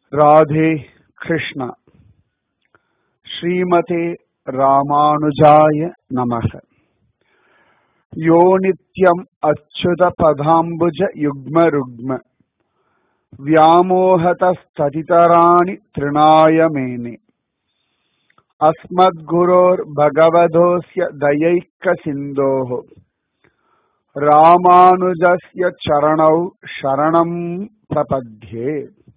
राधे कृष्ण श्रीमते रामानुजाय नमः यो नित्यम् अच्युतपदाम्बुज युग्मरुग्म व्यामोहतस्ततितराणि तृणाय मेने अस्मद्गुरोर्भगवधोऽस्य दयैकसिन्धोः रामानुजस्य चरणौ शरणं பிரபத்யே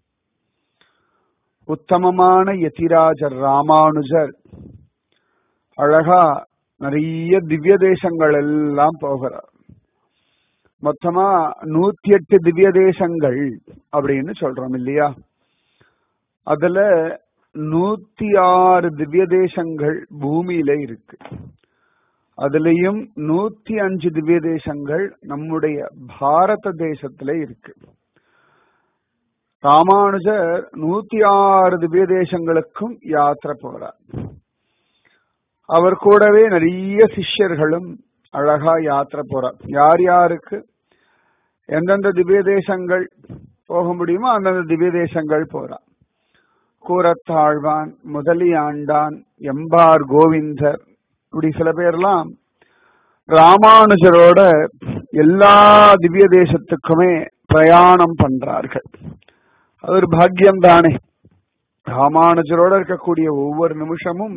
உத்தமமான யதிராஜர் ராமானுஜர் அழகா நிறைய திவ்ய தேசங்கள் எல்லாம் போகிறார் மொத்தமா நூத்தி எட்டு திவ்ய தேசங்கள் அப்படின்னு சொல்றோம் இல்லையா அதுல நூத்தி ஆறு திவ்ய தேசங்கள் பூமியில இருக்கு அதுலயும் நூத்தி அஞ்சு திவ்ய தேசங்கள் நம்முடைய பாரத தேசத்துல இருக்கு ராமானுஜர் நூத்தி ஆறு திவ்ய தேசங்களுக்கும் யாத்திரை போறார் அவர் கூடவே நிறைய சிஷ்யர்களும் அழகா யாத்திரை போறார் யார் யாருக்கு எந்தெந்த திவ்ய தேசங்கள் போக முடியுமோ அந்தந்த திவ்ய தேசங்கள் போறார் கூரத்தாழ்வான் முதலியாண்டான் எம்பார் கோவிந்தர் இப்படி சில பேர்லாம் ராமானுஜரோட எல்லா திவ்ய தேசத்துக்குமே பிரயாணம் பண்றார்கள் அது ஒரு பாக்கியம் தானே ராமானுஜரோட இருக்கக்கூடிய ஒவ்வொரு நிமிஷமும்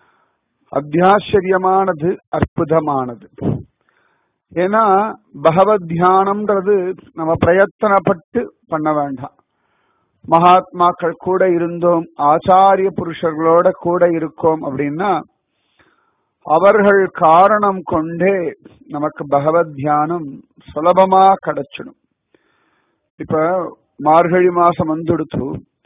அத்தியாச்சரியமானது அற்புதமானது ஏன்னா பகவத் தியானம்ன்றது நம்ம பிரயத்தனப்பட்டு பண்ண வேண்டாம் மகாத்மாக்கள் கூட இருந்தோம் ஆச்சாரிய புருஷர்களோட கூட இருக்கோம் அப்படின்னா அவர்கள் காரணம் கொண்டே நமக்கு பகவத் தியானம் சுலபமா கிடைச்சிடும் இப்ப மார்கழி மாசம் வந்துடுத்து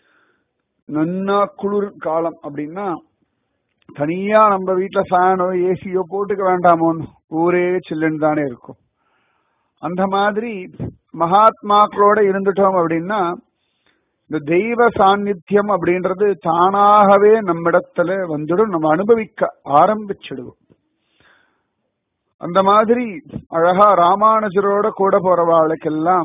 நன்னா குளிர் காலம் அப்படின்னா தனியா நம்ம வீட்டுல ஃபேனோ ஏசியோ போட்டுக்க வேண்டாமோன்னு ஊரே சில்லுன்னு தானே இருக்கும் அந்த மாதிரி மகாத்மாக்களோட இருந்துட்டோம் அப்படின்னா இந்த தெய்வ சாநித்தியம் அப்படின்றது தானாகவே நம்மிடத்துல வந்துடும் நம்ம அனுபவிக்க ஆரம்பிச்சிடுவோம் அந்த மாதிரி அழகா ராமானுஜரோட கூட போறவாளுக்கெல்லாம்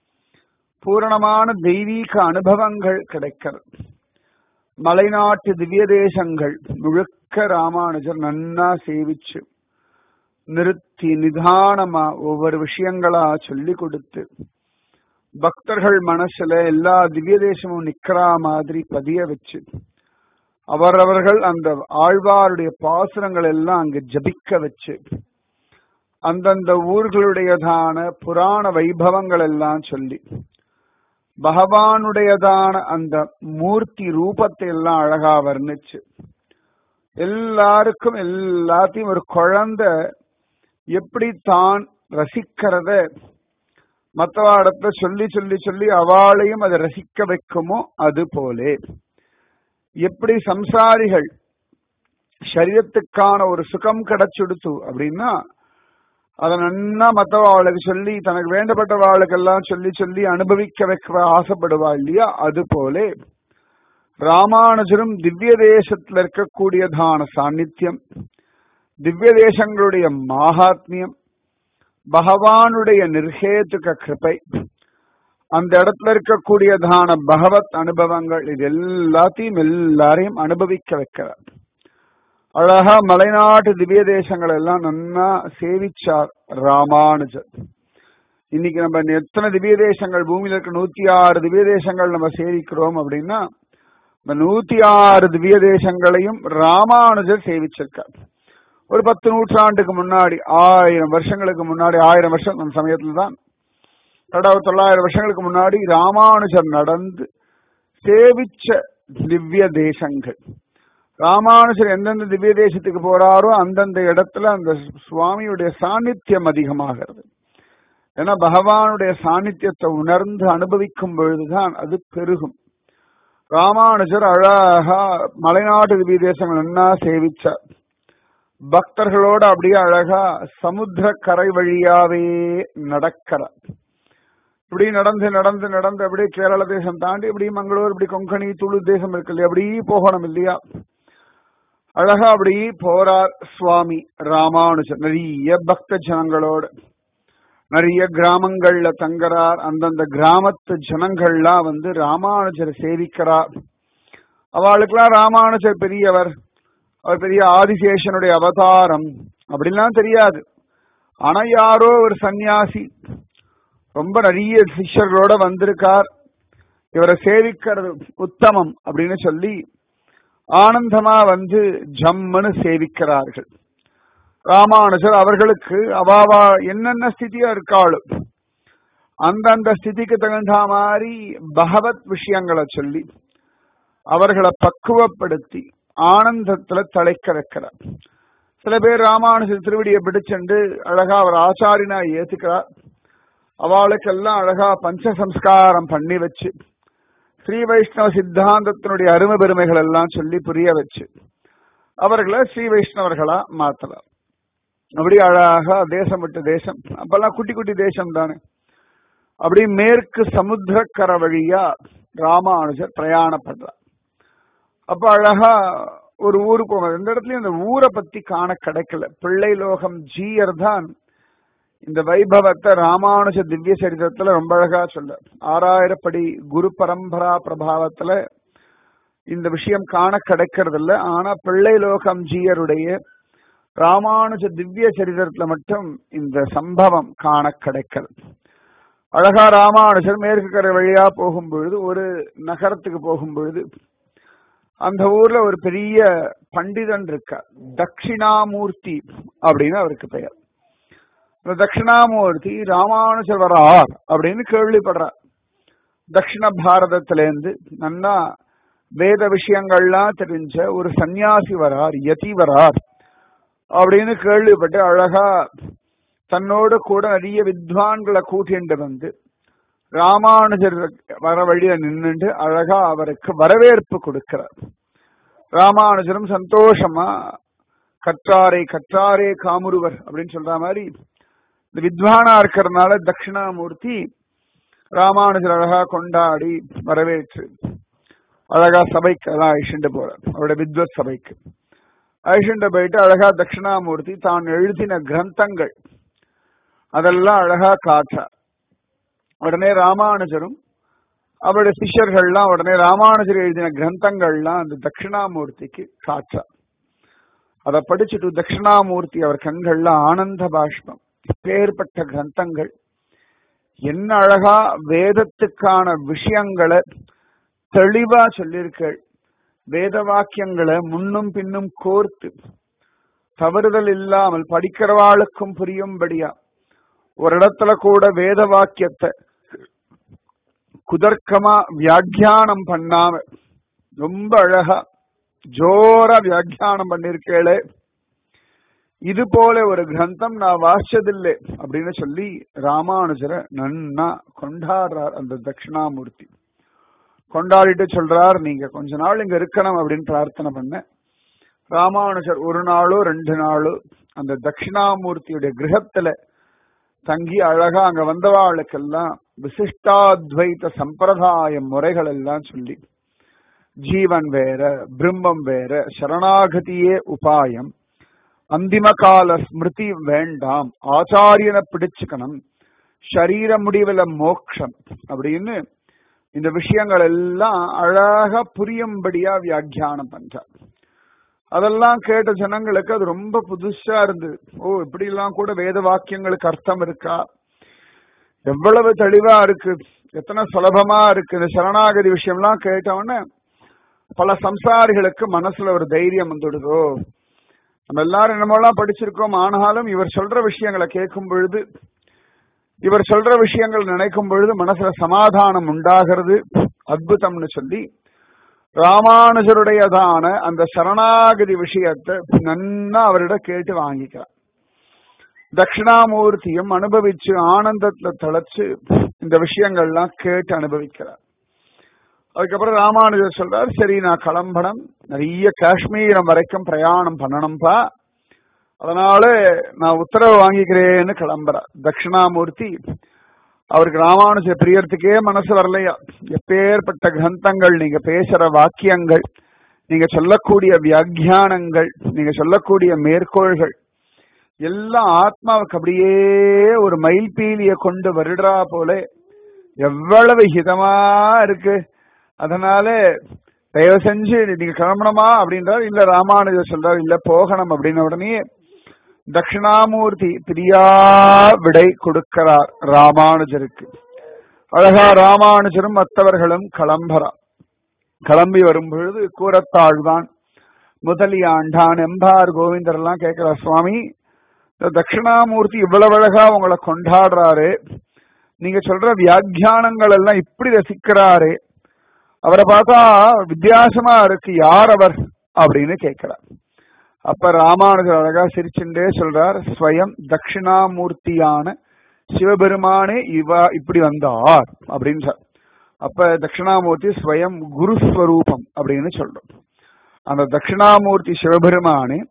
பூரணமான தெய்வீக அனுபவங்கள் கிடைக்கிறது மலைநாட்டு திவ்ய தேசங்கள் முழுக்க ராமானுஜர் நன்னா சேவிச்சு நிறுத்தி நிதானமா ஒவ்வொரு விஷயங்களா சொல்லி கொடுத்து பக்தர்கள் மனசுல எல்லா திவ்ய தேசமும் நிக்கிற மாதிரி பதிய வச்சு அவரவர்கள் அந்த ஆழ்வாருடைய பாசுரங்கள் எல்லாம் அங்கு ஜபிக்க வச்சு அந்தந்த ஊர்களுடையதான புராண வைபவங்கள் எல்லாம் சொல்லி பகவானுடையதான அந்த மூர்த்தி ரூபத்தை எல்லாம் அழகா வர்ணிச்சு எல்லாருக்கும் எல்லாத்தையும் ஒரு குழந்தை எப்படி தான் ரசிக்கிறத மற்றவாடத்துல சொல்லி சொல்லி சொல்லி அவளையும் அதை ரசிக்க வைக்குமோ அது போலே எப்படி சம்சாரிகள் சரீரத்துக்கான ஒரு சுகம் கிடைச்சுடுத்து அப்படின்னா அதை நன்னா மற்றவாளுக்கு சொல்லி தனக்கு வேண்டப்பட்டவாளுக்கெல்லாம் சொல்லி சொல்லி அனுபவிக்க வைக்க ஆசைப்படுவா இல்லையா அது போலே ராமானுஜரும் திவ்ய தேசத்துல இருக்கக்கூடியதான சாநித்தியம் திவ்ய தேசங்களுடைய மாகாத்மியம் பகவானுடைய நிர்ஹேதுக கிருப்பை அந்த இடத்துல இருக்கக்கூடியதான பகவத் அனுபவங்கள் இது எல்லாத்தையும் எல்லாரையும் அனுபவிக்க வைக்கிறார் அழகா மலைநாட்டு திவ்ய தேசங்கள் எல்லாம் நன்னா சேவிச்சார் ராமானுஜர் இன்னைக்கு நம்ம எத்தனை திவ்ய தேசங்கள் பூமியில இருக்க நூத்தி ஆறு திவ்ய தேசங்கள் நம்ம சேவிக்கிறோம் அப்படின்னா இந்த நூத்தி ஆறு திவ்ய தேசங்களையும் ராமானுஜர் சேவிச்சிருக்கார் ஒரு பத்து நூற்றாண்டுக்கு முன்னாடி ஆயிரம் வருஷங்களுக்கு முன்னாடி ஆயிரம் வருஷம் அந்த சமயத்துல தான் ரெண்டாவது தொள்ளாயிரம் வருஷங்களுக்கு முன்னாடி ராமானுஜர் நடந்து சேவிச்ச திவ்ய தேசங்கள் ராமானுஜர் எந்தெந்த திவ்ய தேசத்துக்கு போறாரோ அந்தந்த இடத்துல அந்த சுவாமியுடைய சாநித்தியம் அதிகமாகிறது ஏன்னா பகவானுடைய சாநித்தியத்தை உணர்ந்து அனுபவிக்கும் பொழுதுதான் அது பெருகும் ராமானுஜர் அழகா மலைநாட்டு திவ்ய தேசங்கள் என்ன சேவிச்சார் பக்தர்களோட அப்படியே அழகா சமுத்திர கரை வழியாவே நடக்கிறார் இப்படி நடந்து நடந்து நடந்து அப்படியே கேரள தேசம் தாண்டி இப்படி மங்களூர் இப்படி கொங்கணி துளு தேசம் இருக்கு இல்லையா அப்படி போகணும் இல்லையா அழகா அப்படி போறார் சுவாமி ராமானுஜர் நிறைய பக்த ஜனங்களோட நிறைய கிராமங்கள்ல தங்குறார் அந்தந்த கிராமத்து ஜனங்கள்லாம் வந்து ராமானுஜர் சேவிக்கிறார் அவளுக்கெல்லாம் ராமானுஜர் பெரியவர் அவர் பெரிய ஆதிசேஷனுடைய அவதாரம் அப்படிலாம் தெரியாது ஆனா யாரோ ஒரு சன்னியாசி ரொம்ப நிறைய சிஷ்யர்களோட வந்திருக்கார் இவரை சேவிக்கிறது உத்தமம் அப்படின்னு சொல்லி ஆனந்தமா வந்து ஜம்முன்னு சேவிக்கிறார்கள் ராமானுஜர் அவர்களுக்கு அவாவா என்னென்ன ஸ்திதியா இருக்காளோ அந்தந்த ஸ்திதிக்கு தகுந்த மாதிரி பகவத் விஷயங்களை சொல்லி அவர்களை பக்குவப்படுத்தி ஆனந்தத்துல தலைக்க வைக்கிறார் சில பேர் ராமானுஜர் திருவடியை பிடிச்சுண்டு அழகா அவர் ஆச்சாரினா ஏத்துக்கிறார் அவளுக்கெல்லாம் அழகா பஞ்ச சம்ஸ்காரம் பண்ணி வச்சு ஸ்ரீ வைஷ்ணவ சித்தாந்தத்தினுடைய அருமை பெருமைகள் எல்லாம் சொல்லி புரிய வச்சு அவர்களை ஸ்ரீ வைஷ்ணவர்களா மாத்தலாம் அப்படி அழகா தேசம் விட்டு தேசம் அப்பெல்லாம் குட்டி குட்டி தேசம் தானே அப்படி மேற்கு சமுத்திரக்கரை வழியா ராமானுஜர் பிரயாணப்படுறார் அப்ப அழகா ஒரு ஊருக்கு போவார் இந்த இடத்துலயும் அந்த ஊரை பத்தி காண கிடைக்கல பிள்ளை லோகம் ஜீயர் தான் இந்த வைபவத்தை ராமானுஜ திவ்ய சரித்திரத்துல ரொம்ப அழகா சொல்ல ஆறாயிரப்படி குரு பரம்பரா பிரபாவத்துல இந்த விஷயம் காண கிடைக்கிறது இல்ல ஆனா பிள்ளை லோகம் ஜீயருடைய ராமானுஜ திவ்ய சரித்திரத்துல மட்டும் இந்த சம்பவம் காண கிடைக்கிறது அழகா ராமானுஜர் மேற்கு கரை வழியா போகும் பொழுது ஒரு நகரத்துக்கு போகும் பொழுது அந்த ஊர்ல ஒரு பெரிய பண்டிதன் இருக்கார் தட்சிணாமூர்த்தி அப்படின்னு அவருக்கு பெயர் இந்த தட்சிணாமூர்த்தி ராமானுஜர் வரார் அப்படின்னு கேள்விப்படுறார் தட்சிண பாரதத்திலேருந்து நன்னா வேத விஷயங்கள்லாம் தெரிஞ்ச ஒரு சன்னியாசி வரார் யதி வரார் அப்படின்னு கேள்விப்பட்டு அழகா தன்னோடு கூட நிறைய வித்வான்களை கூட்டிட்டு வந்து ராமானுஜர் வர வழிய நின்றுட்டு அழகா அவருக்கு வரவேற்பு கொடுக்கிறார் ராமானுஜரும் சந்தோஷமா கற்றாரே கற்றாரே காமுருவர் அப்படின்னு சொல்ற மாதிரி இந்த வித்வானா இருக்கிறதுனால தட்சிணாமூர்த்தி ராமானுஜர் அழகா கொண்டாடி வரவேற்று அழகா சபைக்கு அதான் அழிச்சுட்டு போறார் அவருடைய வித்வத் சபைக்கு அழிச்சுட்டு போயிட்டு அழகா தட்சிணாமூர்த்தி தான் எழுதின கிரந்தங்கள் அதெல்லாம் அழகா காட்டார் உடனே ராமானுஜரும் அவருடைய சிஷ்யர்கள்லாம் உடனே ராமானுஜர் எழுதின கிரந்தங்கள்லாம் அந்த தட்சிணாமூர்த்திக்கு காற்றார் அதை படிச்சுட்டு தட்சிணாமூர்த்தி அவர் கண்கள்ல ஆனந்த பாஷ்பம் இப்பேற்பட்ட கிரந்தங்கள் என்ன அழகா வேதத்துக்கான விஷயங்களை தெளிவா சொல்லியிருக்கள் வேத வாக்கியங்களை முன்னும் பின்னும் கோர்த்து தவறுதல் இல்லாமல் படிக்கிறவாளுக்கும் புரியும்படியா ஒரு இடத்துல கூட வேத வாக்கியத்தை குதர்க்கமா வியாக்கியானம் பண்ணாம ரொம்ப அழகா ஜோரா வியாக்கியானம் பண்ணிருக்கேளே இது போல ஒரு கிரந்தம் நான் வாசிச்சதில்லை அப்படின்னு சொல்லி ராமானுஜரை நன்னா கொண்டாடுறார் அந்த தட்சிணாமூர்த்தி கொண்டாடிட்டு சொல்றார் நீங்க கொஞ்ச நாள் இங்க இருக்கணும் அப்படின்னு பிரார்த்தனை பண்ண ராமானுஜர் ஒரு நாளோ ரெண்டு நாளோ அந்த தட்சிணாமூர்த்தியுடைய கிரகத்துல தங்கி அழகா அங்க வந்தவாளுக்கெல்லாம் விசிஷ்டாத்வைத சம்பிரதாய முறைகள் எல்லாம் சொல்லி ஜீவன் வேற பிரம்மம் வேற சரணாகதியே உபாயம் அந்திம கால ஸ்மிருதி வேண்டாம் ஆச்சாரியனை பிடிச்சுக்கணும் சரீர முடிவுல மோக்ஷம் அப்படின்னு இந்த விஷயங்கள் எல்லாம் அழகா புரியும்படியா வியாக்கியானம் பண்றார் அதெல்லாம் கேட்ட ஜனங்களுக்கு அது ரொம்ப புதுசா இருந்தது ஓ இப்படி எல்லாம் கூட வேத வாக்கியங்களுக்கு அர்த்தம் இருக்கா எவ்வளவு தெளிவா இருக்கு எத்தனை சுலபமா இருக்கு இந்த சரணாகதி விஷயம்லாம் கேட்டவுடனே பல சம்சாரிகளுக்கு மனசுல ஒரு தைரியம் வந்துடுதோ நம்ம எல்லாரும் என்னமோலாம் படிச்சிருக்கோம் ஆனாலும் இவர் சொல்ற விஷயங்களை கேட்கும் பொழுது இவர் சொல்ற விஷயங்கள் நினைக்கும் பொழுது மனசுல சமாதானம் உண்டாகிறது அற்புதம்னு சொல்லி ராமானுஜருடையதான அந்த சரணாகதி விஷயத்தை நன்னா அவரிடம் கேட்டு வாங்கிக்கிறார் தட்சிணாமூர்த்தியும் அனுபவிச்சு ஆனந்தத்துல தளச்சு இந்த விஷயங்கள்லாம் கேட்டு அனுபவிக்கிறார் அதுக்கப்புறம் ராமானுஜர் சொல்றார் சரி நான் கிளம்பணும் நிறைய காஷ்மீரம் வரைக்கும் பிரயாணம் பண்ணணும்பா அதனால நான் உத்தரவு வாங்கிக்கிறேன்னு கிளம்புறார் தட்சிணாமூர்த்தி அவருக்கு ராமானுஜ பிரியறதுக்கே மனசு வரலையா எப்பேற்பட்ட கிரந்தங்கள் நீங்க பேசுற வாக்கியங்கள் நீங்க சொல்லக்கூடிய வியாக்கியானங்கள் நீங்க சொல்லக்கூடிய மேற்கோள்கள் எல்லாம் ஆத்மாவுக்கு அப்படியே ஒரு மயில் பீலிய கொண்டு வருடா போல எவ்வளவு ஹிதமா இருக்கு அதனால தயவு செஞ்சு நீங்க கிளம்பணுமா அப்படின்றார் இல்ல ராமானுஜர் சொல்றார் இல்ல போகணும் அப்படின்ன உடனே தட்சிணாமூர்த்தி பிரியா விடை கொடுக்கிறார் ராமானுஜருக்கு அழகா ராமானுஜரும் மற்றவர்களும் கிளம்புறா கிளம்பி வரும் பொழுது கூறத்தாழ்வான் முதலியாண்டான் எம்பார் கோவிந்தர் எல்லாம் கேட்கிற சுவாமி இந்த தட்சிணாமூர்த்தி இவ்வளவு அழகா உங்களை கொண்டாடுறாரு நீங்க சொல்ற வியாக்கியானங்கள் எல்லாம் இப்படி ரசிக்கிறாரு அவரை பார்த்தா வித்தியாசமா இருக்கு யார் அவர் அப்படின்னு கேட்கிறார் அப்ப ராமானுஜர் அழகா சிரிச்சுட்டே சொல்றார் ஸ்வயம் தட்சிணாமூர்த்தியான சிவபெருமானே இவா இப்படி வந்தார் அப்படின்னு சொல் அப்ப தட்சிணாமூர்த்தி ஸ்வயம் குருஸ்வரூபம் அப்படின்னு சொல்றோம் அந்த தட்சிணாமூர்த்தி சிவபெருமானே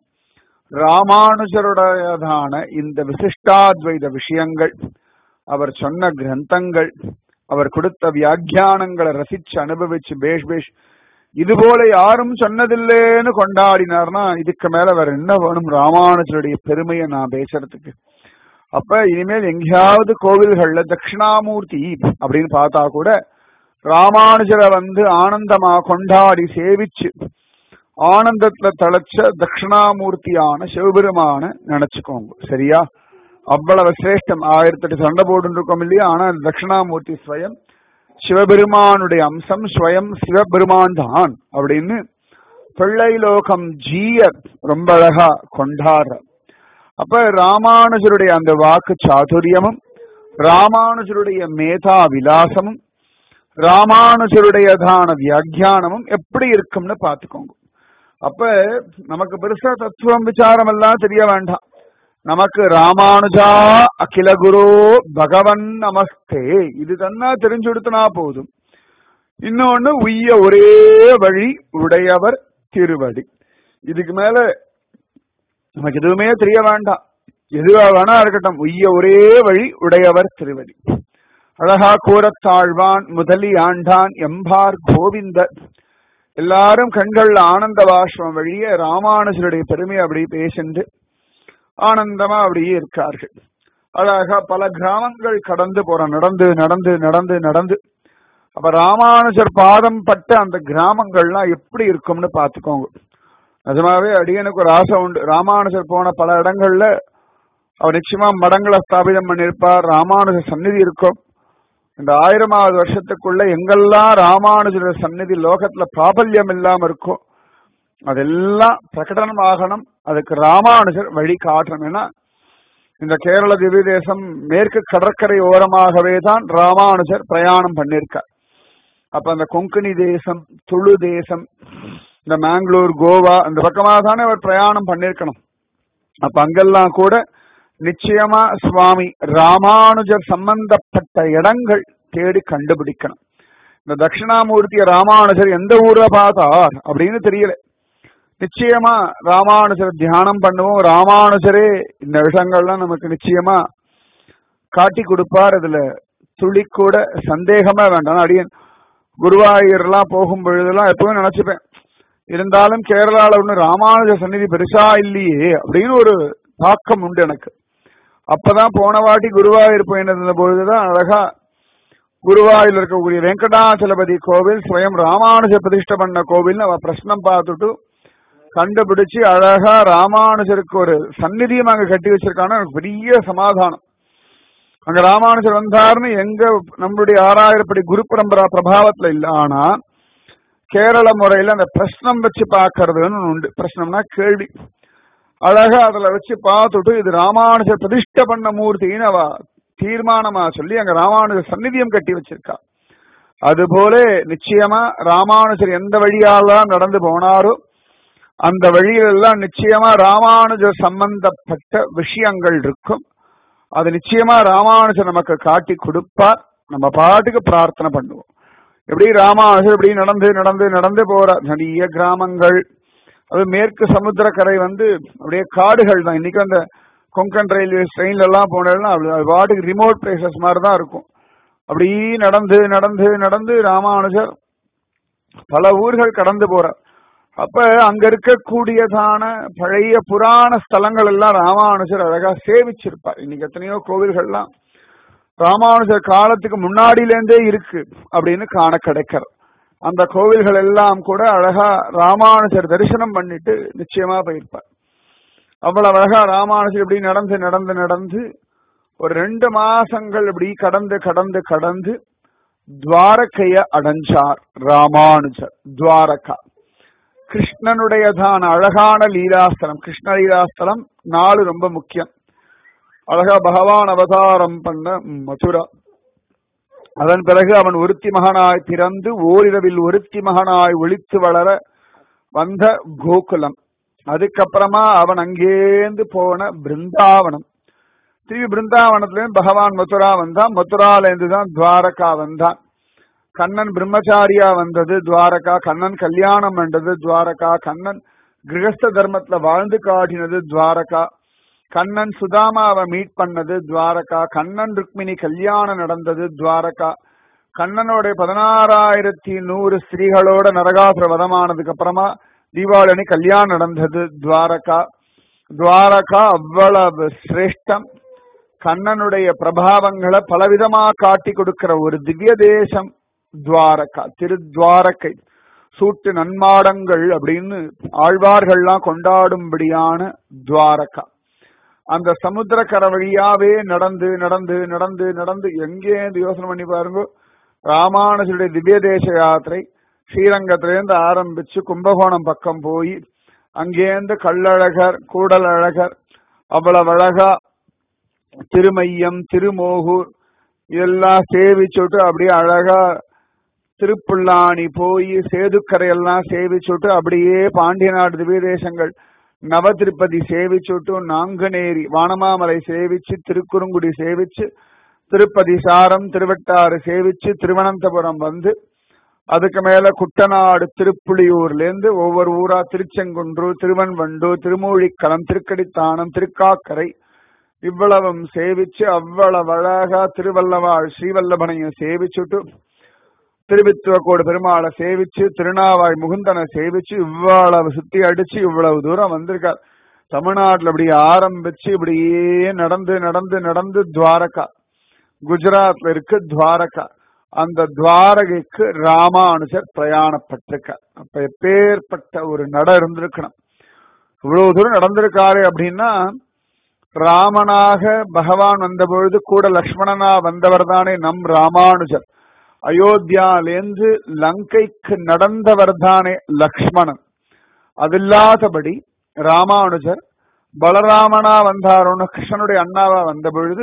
ராமானுஜருடையதான இந்த விசிஷ்டாத்வைத விஷயங்கள் அவர் சொன்ன கிரந்தங்கள் அவர் கொடுத்த வியாக்கியானங்களை ரசிச்சு அனுபவிச்சு பேஷ் பேஷ் இது போல யாரும் சொன்னதில்லைன்னு கொண்டாடினார்னா இதுக்கு மேல வேற என்ன வேணும் ராமானுஜருடைய பெருமையை நான் பேசுறதுக்கு அப்ப இனிமேல் எங்கேயாவது கோவில்கள்ல தட்சிணாமூர்த்தி அப்படின்னு பார்த்தா கூட ராமானுஜரை வந்து ஆனந்தமா கொண்டாடி சேவிச்சு ஆனந்தத்துல தழைச்ச தட்சிணாமூர்த்தியான சிவபெருமான நினைச்சுக்கோங்க சரியா அவ்வளவு சிரேஷ்டம் ஆயிரத்தி எட்டு சண்டை போட்டு இருக்கோம் இல்லையா ஆனா தட்சிணாமூர்த்தி ஸ்வயம் சிவபெருமானுடைய அம்சம் ஸ்வயம் சிவபெருமான் தான் அப்படின்னு பிள்ளை லோகம் ஜீய ரொம்ப அழகா கொண்டாடுற அப்ப ராமானுஜருடைய அந்த வாக்கு சாதுரியமும் ராமானுஜருடைய மேதா விலாசமும் ராமானுஜருடையதான வியாக்கியானமும் எப்படி இருக்கும்னு பாத்துக்கோங்க அப்ப நமக்கு பெருசா தத்துவம் விசாரம் எல்லாம் தெரிய வேண்டாம் நமக்கு ராமானுஜா அகில குரு பகவன் நமஸ்தே இது தன்னா தெரிஞ்சுடுத்தினா போதும் இன்னொன்னு உய்ய ஒரே வழி உடையவர் திருவடி இதுக்கு மேல நமக்கு எதுவுமே தெரிய வேண்டாம் எதுவா வேணா இருக்கட்டும் உய்ய ஒரே வழி உடையவர் திருவடி அழகா கூறத்தாழ்வான் முதலி ஆண்டான் எம்பார் கோவிந்தர் எல்லாரும் கண்கள்ல ஆனந்த பாஷ்பம் வழிய ராமானுஜருடைய பெருமை அப்படி பேசிண்டு ஆனந்தமா அப்படியே இருக்கார்கள் அழகா பல கிராமங்கள் கடந்து போற நடந்து நடந்து நடந்து நடந்து அப்ப ராமானுஜர் பாதம் பட்ட அந்த கிராமங்கள்லாம் எப்படி இருக்கும்னு பாத்துக்கோங்க நிஜமாவே அடியனுக்கு ஒரு ஆசை உண்டு ராமானுஜர் போன பல இடங்கள்ல அவர் நிச்சயமா மடங்களை ஸ்தாபிதம் பண்ணியிருப்பார் ராமானுஜர் சந்நிதி இருக்கும் இந்த ஆயிரமாவது வருஷத்துக்குள்ள எங்கெல்லாம் ராமானுஜர் சந்நிதி லோகத்துல பிராபல்யம் இல்லாம இருக்கும் அதெல்லாம் பிரகடனம் ஆகணும் அதுக்கு ராமானுஜர் வழி காட்டணும் ஏன்னா இந்த கேரள திவ்ய தேசம் மேற்கு கடற்கரை ஓரமாகவே தான் ராமானுஜர் பிரயாணம் பண்ணிருக்கார் அப்ப அந்த கொங்கணி தேசம் துளு தேசம் இந்த மேங்களூர் கோவா இந்த பக்கமாக தானே அவர் பிரயாணம் பண்ணிருக்கணும் அப்ப அங்கெல்லாம் கூட நிச்சயமா சுவாமி ராமானுஜர் சம்பந்தப்பட்ட இடங்கள் தேடி கண்டுபிடிக்கணும் இந்த தட்சிணாமூர்த்திய ராமானுஜர் எந்த ஊர்ல பார்த்தார் அப்படின்னு தெரியல நிச்சயமா ராமானுஜர் தியானம் பண்ணுவோம் ராமானுஜரே இந்த விஷயங்கள்லாம் நமக்கு நிச்சயமா காட்டி கொடுப்பார் இதுல துளி கூட சந்தேகமே வேண்டாம் அடியன் குருவாயூர்லாம் போகும் பொழுதெல்லாம் எப்பவும் நினைச்சுப்பேன் இருந்தாலும் கேரளால ஒண்ணு ராமானுஜ சந்நிதி பெருசா இல்லையே அப்படின்னு ஒரு தாக்கம் உண்டு எனக்கு அப்பதான் போன வாட்டி குருவாயூர் போயிருந்த பொழுதுதான் அழகா குருவாயூர் இருக்கக்கூடிய வெங்கடாச்சலபதி கோவில் ஸ்வயம் ராமானுஜ பிரதிஷ்ட பண்ண கோவில் அவ பிரശ്നം பார்த்துட்டு கண்டுபிடிச்சு அழகா ராமானுஜருக்கு ஒரு சந்நிதியும் அங்க கட்டி வச்சிருக்கான எனக்கு பெரிய சமாதானம் அங்க ராமானுஜர் வந்தாருன்னு எங்க நம்மளுடைய ஆறாயிரப்படி குரு பரம்பரா பிரபாவத்துல இல்ல ஆனா கேரள முறையில அந்த பிரശ്னம் வச்சு பாக்குறதுன்னு உண்டு பிரശ്னம்னா கேள்வி அழகா அதுல வச்சு பார்த்துட்டு இது ராமானுஜர் பிரதிஷ்ட பண்ண மூர்த்தின்னு அவ தீர்மானமா சொல்லி அங்க ராமானுஜர் சந்நிதியம் கட்டி வச்சிருக்கா அதுபோல நிச்சயமா ராமானுஜர் எந்த வழியாலாம் நடந்து போனாரோ அந்த வழியிலெல்லாம் நிச்சயமா ராமானுஜர் சம்பந்தப்பட்ட விஷயங்கள் இருக்கும் அது நிச்சயமா ராமானுஜர் நமக்கு காட்டி கொடுப்பார் நம்ம பாட்டுக்கு பிரார்த்தனை பண்ணுவோம் எப்படி ராமானுஜர் இப்படி நடந்து நடந்து நடந்து போற நிறைய கிராமங்கள் அது மேற்கு சமுத்திரக்கரை வந்து அப்படியே காடுகள் தான் இன்னைக்கு அந்த கொங்கன் ரயில்வே ட்ரெயின்ல எல்லாம் போனதுன்னா அது பாட்டுக்கு ரிமோட் பிளேசஸ் மாதிரி தான் இருக்கும் அப்படி நடந்து நடந்து நடந்து ராமானுஜர் பல ஊர்கள் கடந்து போறார் அப்ப அங்க இருக்கக்கூடியதான பழைய புராண ஸ்தலங்கள் எல்லாம் ராமானுஜர் அழகா சேவிச்சிருப்பார் இன்னைக்கு எத்தனையோ கோவில்கள்லாம் ராமானுஜர் காலத்துக்கு முன்னாடியிலேருந்தே இருக்கு அப்படின்னு காண கிடைக்கிறது அந்த கோவில்கள் எல்லாம் கூட அழகா ராமானுஜர் தரிசனம் பண்ணிட்டு நிச்சயமா போயிருப்பார் அவ்வளவு அழகா ராமானுஜர் இப்படி நடந்து நடந்து நடந்து ஒரு ரெண்டு மாசங்கள் இப்படி கடந்து கடந்து கடந்து துவாரகைய அடைஞ்சார் ராமானுஜர் துவாரகா கிருஷ்ணனுடையதான அழகான லீலாஸ்தலம் கிருஷ்ண லீலாஸ்தலம் நாலு ரொம்ப முக்கியம் அழகா பகவான் அவதாரம் பண்ண மதுரா அதன் பிறகு அவன் ஒருத்தி மகனாய் பிறந்து ஓரிரவில் ஒருத்தி மகனாய் ஒளித்து வளர வந்த கோகுலம் அதுக்கப்புறமா அவன் அங்கேந்து போன பிருந்தாவனம் திரும்பி பிருந்தாவனத்திலேருந்து பகவான் மதுரா வந்தான் மதுராலேருந்து தான் துவாரகா வந்தான் கண்ணன் பிரம்மச்சாரியா வந்தது துவாரகா கண்ணன் கல்யாணம் பண்றது துவாரகா கண்ணன் கிரகஸ்த தர்மத்துல வாழ்ந்து காட்டினது துவாரகா கண்ணன் சுதாமாவை மீட் பண்ணது துவாரகா கண்ணன் ருக்மிணி கல்யாணம் நடந்தது துவாரகா கண்ணனோட பதினாறாயிரத்தி நூறு ஸ்திரீகளோட நரகாசுர வதமானதுக்கு அப்புறமா தீபாவளி கல்யாணம் நடந்தது துவாரகா துவாரகா அவ்வளவு சிரேஷ்டம் கண்ணனுடைய பிரபாவங்களை பலவிதமா காட்டி கொடுக்கிற ஒரு திவ்ய தேசம் துவாரகா திருத்வாரகை சூட்டு நன்மாடங்கள் அப்படின்னு ஆழ்வார்கள்லாம் கொண்டாடும்படியான துவாரகா அந்த சமுத்திரக்கரை வழியாவே நடந்து நடந்து நடந்து நடந்து எங்கேருந்து யோசனை பண்ணி பாருங்க ராமானுஜருடைய திவ்ய தேச யாத்திரை ஸ்ரீரங்கத்திலேருந்து ஆரம்பிச்சு கும்பகோணம் பக்கம் போய் அங்கேருந்து கள்ளழகர் கூடல் அழகர் அவ்வளவு அழகா திருமையம் திருமோகூர் இதெல்லாம் சேவிச்சுட்டு அப்படியே அழகா திருப்புல்லாணி போய் சேதுக்கரையெல்லாம் சேவிச்சுட்டு அப்படியே பாண்டிய நாடு திவ்ய தேசங்கள் நவ திருப்பதி சேவிச்சுட்டு நாங்குநேரி வானமாமலை சேவிச்சு திருக்குறுங்குடி சேவிச்சு திருப்பதி சாரம் திருவட்டாறு சேவிச்சு திருவனந்தபுரம் வந்து அதுக்கு மேல குட்டநாடு திருப்புலியூர்ல இருந்து ஒவ்வொரு ஊரா திருச்செங்குன்றூர் திருவன்வண்டூர் திருமூழிக்களம் திருக்கடித்தானம் திருக்காக்கரை இவ்வளவும் சேவிச்சு அவ்வளவு அழகா திருவல்லவாழ் ஸ்ரீவல்லபனையும் சேவிச்சுட்டு திருவித்துவக்கோடு பெருமாளை சேவிச்சு திருநாவாய் முகுந்தனை சேவிச்சு இவ்வளவு சுத்தி அடிச்சு இவ்வளவு தூரம் வந்திருக்கார் தமிழ்நாட்டுல இப்படி ஆரம்பிச்சு இப்படியே நடந்து நடந்து நடந்து துவாரகா குஜராத்ல இருக்கு துவாரகா அந்த துவாரகைக்கு ராமானுஜர் பிரயாணப்பட்டிருக்கார் அப்ப எப்பேற்பட்ட ஒரு நட இருந்திருக்கணும் இவ்வளவு தூரம் நடந்திருக்காரு அப்படின்னா ராமனாக பகவான் வந்தபொழுது கூட லக்ஷ்மணனா வந்தவர் தானே நம் ராமானுஜர் அயோத்தியாலேந்து லங்கைக்கு நடந்தவர் தானே லக்ஷ்மணன் அதில்லாதபடி ராமானுஜர் பலராமனா வந்தாரோன்னு கிருஷ்ணனுடைய அண்ணாவா வந்த பொழுது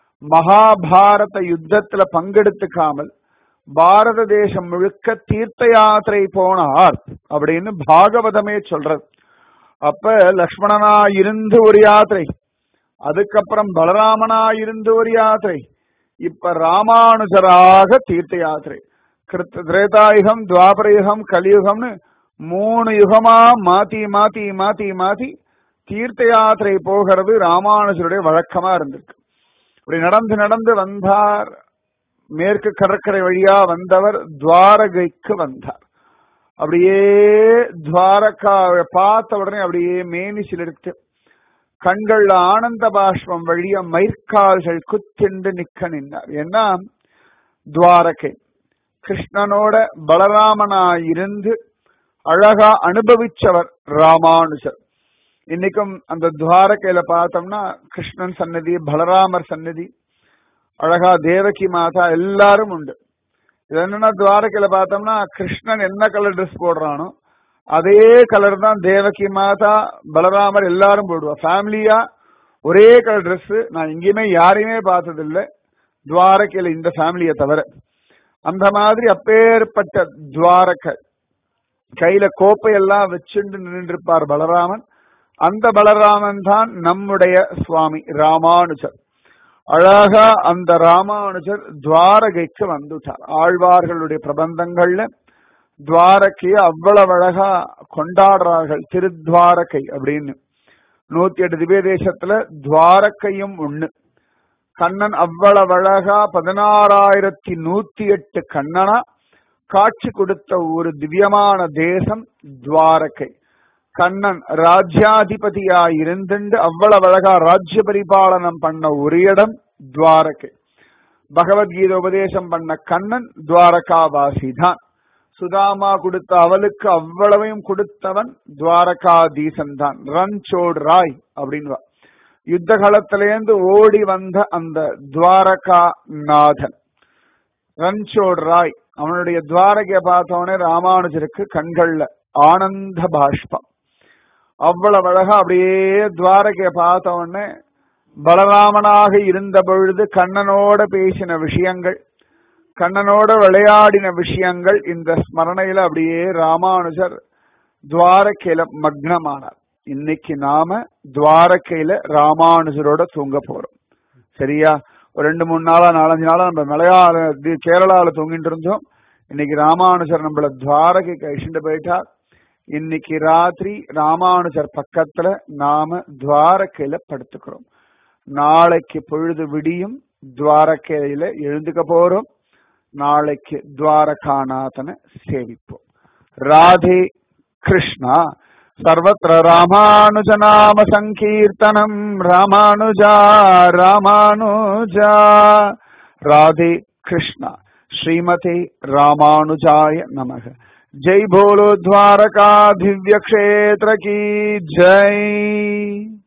மகாபாரத யுத்தத்துல பங்கெடுத்துக்காமல் பாரத தேசம் முழுக்க தீர்த்த யாத்திரை போனார் அப்படின்னு பாகவதமே சொல்றது அப்ப லக்ஷ்மணனா இருந்து ஒரு யாத்திரை அதுக்கப்புறம் பலராமனா இருந்து ஒரு யாத்திரை இப்ப ராமானுஜராக தீர்த்த யாத்திரை கிருத்த திரேதாயுகம் துவாபரயுகம் கலியுகம்னு மூணு யுகமா மாத்தி மாத்தி மாத்தி மாத்தி தீர்த்த யாத்திரை போகிறது ராமானுஜருடைய வழக்கமா இருந்திருக்கு இப்படி நடந்து நடந்து வந்தார் மேற்கு கடற்கரை வழியா வந்தவர் துவாரகைக்கு வந்தார் அப்படியே துவாரகாவை பார்த்த உடனே அப்படியே மேனிசில் எடுத்து கண்கள்ல ஆனந்த பாஷ்பம் வழிய மயிர்கால்கள் குத்திண்டு நிக்க நின்றார் ஏன்னா துவாரகை கிருஷ்ணனோட பலராமனா இருந்து அழகா அனுபவிச்சவர் ராமானுஜர் இன்னைக்கும் அந்த துவாரகையில பார்த்தோம்னா கிருஷ்ணன் சன்னதி பலராமர் சன்னதி அழகா தேவகி மாதா எல்லாரும் உண்டு இது என்னன்னா துவாரகையில பார்த்தோம்னா கிருஷ்ணன் என்ன கலர் ட்ரெஸ் போடுறானோ அதே கலர் தான் தேவகி மாதா பலராமர் எல்லாரும் போடுவா ஃபேமிலியா ஒரே கலர் ட்ரெஸ் நான் எங்கேயுமே யாரையுமே பார்த்தது இல்லை துவாரகையில இந்த ஃபேமிலியை தவிர அந்த மாதிரி அப்பேற்பட்ட துவாரகை கையில கோப்பையெல்லாம் வச்சுட்டு நின்றுருப்பார் பலராமன் அந்த பலராமன் தான் நம்முடைய சுவாமி ராமானுஜர் அழகா அந்த ராமானுஜர் துவாரகைக்கு வந்துட்டார் ஆழ்வார்களுடைய பிரபந்தங்கள்ல துவாரகைய அவ்வளவு அழகா கொண்டாடுறார்கள் திருத்வாரகை அப்படின்னு நூத்தி எட்டு திவ்ய தேசத்துல துவாரகையும் ஒண்ணு கண்ணன் அவ்வளவு அழகா பதினாறாயிரத்தி நூத்தி எட்டு கண்ணனா காட்சி கொடுத்த ஒரு திவ்யமான தேசம் துவாரகை கண்ணன் ராஜ்யாதிபதியா இருந்துண்டு அவ்வளவு அழகா ராஜ்ய பரிபாலனம் பண்ண ஒரு இடம் துவாரகை பகவத்கீதை உபதேசம் பண்ண கண்ணன் துவாரகாவாசி தான் சுதாமா கொடுத்த அவளுக்கு அவ்வளவையும் கொடுத்தவன் துவாரகாதீசன் தான் ரன் சோட் ராய் அப்படின்னு யுத்த காலத்திலேருந்து ஓடி வந்த அந்த துவாரகா நாதன் ரன்சோட் ராய் அவனுடைய துவாரகைய பார்த்தவனே ராமானுஜருக்கு கண்கள்ல ஆனந்த பாஷ்பம் அவ்வளவு அழகா அப்படியே துவாரகைய பார்த்தவொடனே பலராமனாக இருந்த பொழுது கண்ணனோட பேசின விஷயங்கள் கண்ணனோட விளையாடின விஷயங்கள் இந்த ஸ்மரணையில அப்படியே ராமானுஜர் துவாரகையில மக்னமானார் இன்னைக்கு நாம துவாரகையில ராமானுஜரோட தூங்க போறோம் சரியா ஒரு ரெண்டு மூணு நாளா நாலஞ்சு நாளா நம்ம மலையாள கேரளால தூங்கிட்டு இருந்தோம் இன்னைக்கு ராமானுஜர் நம்மள துவாரகைக்கு அழிச்சுட்டு போயிட்டார் இன்னைக்கு ராத்திரி ராமானுஜர் பக்கத்துல நாம துவாரகையில படுத்துக்கிறோம் நாளைக்கு பொழுது விடியும் துவாரகையில எழுந்துக்க போறோம் நாளைக்கு துவாரகாநாதனை சேவிப்போம் ராதே கிருஷ்ணா सर्वत्र रामानुजनाम सङ्कीर्तनम् रामानुजा रामानुजा राधे कृष्ण श्रीमते रामानुजाय नमः जय भोलो द्वारका दिव्य क्षेत्र की जय